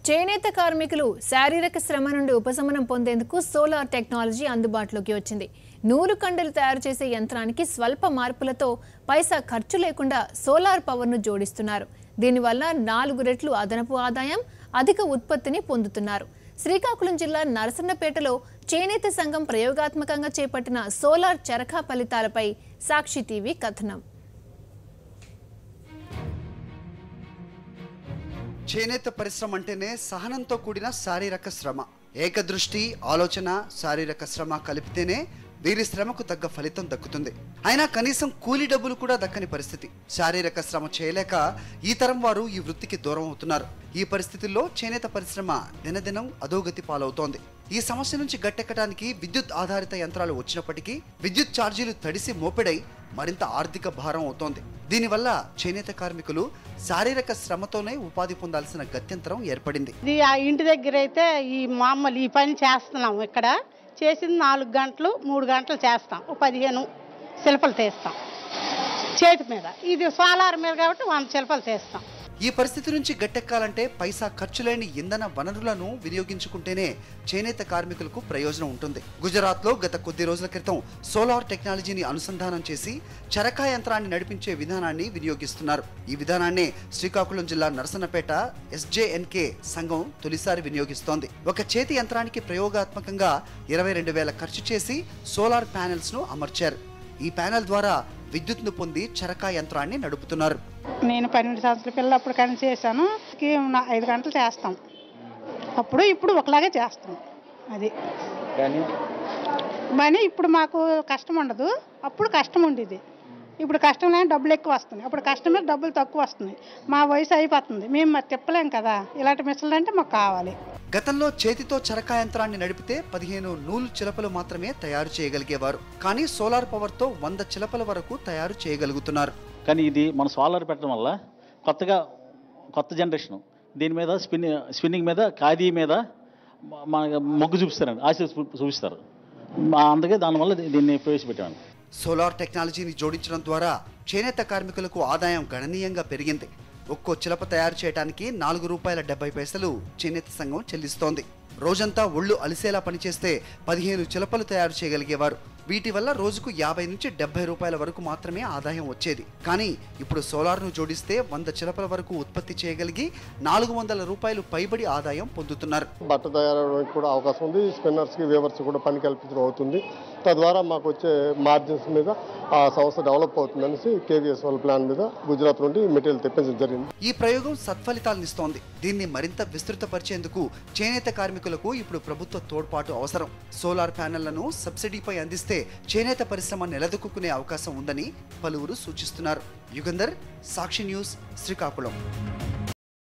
చేనేత కార్మికులు శారీరక శ్రమ నుండి ఉపశమనం పొందేందుకు సోలార్ టెక్నాలజీ అందుబాటులోకి వచ్చింది నూలు కండలు తయారు చేసే యంత్రానికి స్వల్ప మార్పులతో పైసా ఖర్చు లేకుండా సోలార్ పవర్ను జోడిస్తున్నారు దీనివల్ల నాలుగు రెట్లు అదనపు ఆదాయం అధిక ఉత్పత్తిని పొందుతున్నారు శ్రీకాకుళం జిల్లా నరసన్నపేటలో చేనేత సంఘం ప్రయోగాత్మకంగా చేపట్టిన సోలార్ చరఖా ఫలితాలపై సాక్షి టీవీ కథనం చేనేత పరిశ్రమ అంటేనే సహనంతో కూడిన శారీరక శ్రమ ఏకదృష్టి ఆలోచన శారీరక శ్రమ కలిపితేనే వీరి శ్రమకు తగ్గ ఫలితం దక్కుతుంది అయినా కనీసం కూలీ డబ్బులు కూడా దక్కని పరిస్థితి శారీరక శ్రమ చేయలేక ఈ తరం వారు ఈ వృత్తికి దూరం అవుతున్నారు ఈ పరిస్థితుల్లో చేనేత పరిశ్రమ దినదినం అధోగతి పాలవుతోంది ఈ సమస్య నుంచి గట్టెక్కడానికి విద్యుత్ ఆధారిత యంత్రాలు వచ్చినప్పటికీ విద్యుత్ ఛార్జీలు తడిసి మోపెడై మరింత ఆర్థిక భారం అవుతోంది దీనివల్ల చేనేత కార్మికులు శారీరక శ్రమతోనే ఉపాధి పొందాల్సిన గత్యంతరం ఏర్పడింది ఇది ఆ ఇంటి దగ్గర అయితే ఈ మామూలు ఈ పని చేస్తున్నాం ఇక్కడ చేసింది నాలుగు గంటలు మూడు గంటలు చేస్తాం ఓ పదిహేను శిల్పలు తీస్తాం చేతి మీద ఇది సోలార్ మీద కాబట్టి వంద శిల్పలు తీస్తాం ఈ పరిస్థితి నుంచి గట్టెక్కాలంటే పైసా ఖర్చు లేని ఇంధన వనరులను వినియోగించుకుంటేనే చేనేత కార్మికులకు ప్రయోజనం ఉంటుంది గుజరాత్ లో గత కొద్ది రోజుల క్రితం సోలార్ టెక్నాలజీని అనుసంధానం చేసి చరకా యంత్రాన్ని నడిపించే విధానాన్ని వినియోగిస్తున్నారు ఈ విధానాన్ని శ్రీకాకుళం జిల్లా నరసన్నపేట ఎస్జేఎన్కే సంఘం తొలిసారి వినియోగిస్తోంది ఒక చేతి యంత్రానికి ప్రయోగాత్మకంగా ఇరవై రెండు వేల ఖర్చు చేసి సోలార్ ప్యానెల్స్ ను అమర్చారు ఈ ప్యానెల్ ద్వారా విద్యుత్ను పొంది చరకా యంత్రాన్ని నడుపుతున్నారు నేను పన్నెండు సంవత్సరాల పిల్లలు అప్పుడు కానీ చేశాను కి నా- ఐదు గంటలు చేస్తాం అప్పుడు ఇప్పుడు ఒకలాగే చేస్తాం అది కానీ కానీ ఇప్పుడు మాకు కష్టం ఉండదు అప్పుడు కష్టం ఉండేది ఇప్పుడు కష్టం లేని డబ్బులు ఎక్కువ వస్తున్నాయి అప్పుడు కష్టం మీద డబ్బులు తక్కువ వస్తున్నాయి మా వయసు అయిపోతుంది మేము మరి తిప్పలేం కదా ఇలాంటి మిషన్లు అంటే మాకు కావాలి గతంలో చేతితో చరకా యంత్రాన్ని నడిపితే పదిహేను నూలు చిలపలు మాత్రమే తయారు చేయగలిగేవారు కానీ సోలార్ పవర్ తో వంద చిలపల వరకు తయారు చేయగలుగుతున్నారు కానీ ఇది మన సోలార్ పెట్టడం వల్ల కొత్తగా కొత్త జనరేషన్ దీని మీద స్పిన్ స్పిన్నింగ్ మీద ఖాదీ మీద మ- మన మొగ్గు చూపిస్తారండి ఆశ చూ- చూపిస్తారు మా అందుకే దానివల్ల దీ- దీన్ని ప్రవేశపెట్టాను సోలార్ టెక్నాలజీని జోడించడం ద్వారా చేనేత కార్మికులకు ఆదాయం గణనీయంగా పెరిగింది ఒక్కో చిలప తయారు చేయడానికి నాలుగు రూపాయల డెబ్బై పైసలు చేనేత సంఘం చెల్లిస్తోంది రోజంతా ఒళ్ళు అలిసేలా పనిచేస్తే పదిహేను చిలపలు తయారు చేయగలిగేవారు వీటి వల్ల రోజుకు యాభై నుంచి డెబ్బై రూపాయల వరకు మాత్రమే ఆదాయం వచ్చేది కానీ ఇప్పుడు సోలార్ను జోడిస్తే వంద చిలపల వరకు ఉత్పత్తి చేయగలిగి నాలుగు వందల రూపాయలు పైబడి ఆదాయం పొందుతున్నారు బట్ట తయారవడానికి కూడా అవకాశం ఉంది స్పిన్నర్స్కి వేవర్స్ కూడా పని కల్పించడం అవుతుంది తద్వారా మాకు వచ్చే మార్జిన్స్ మీద ఆ సంస్థ డెవలప్ అవుతుంది అనేసి కేవీఎస్ వాళ్ళ ప్లాన్ మీద గుజరాత్ నుండి మెటీరియల్ తెప్పించడం జరిగింది ఈ ప్రయోగం సత్ఫలితాలనిస్తోంది దీన్ని మరింత విస్తృతపరిచేందుకు చేనేత కార్మికులకు ఇప్పుడు ప్రభుత్వ తోడ్పాటు అవసరం సోలార్ ప్యానెళ్లను సబ్సిడీపై అందిస్తే చేనేత పరిశ్రమ నిలదొక్కునే అవకాశం ఉందని పలువురు సూచిస్తున్నారు యుగంధర్ సాక్షి న్యూస్ శ్రీకాకుళం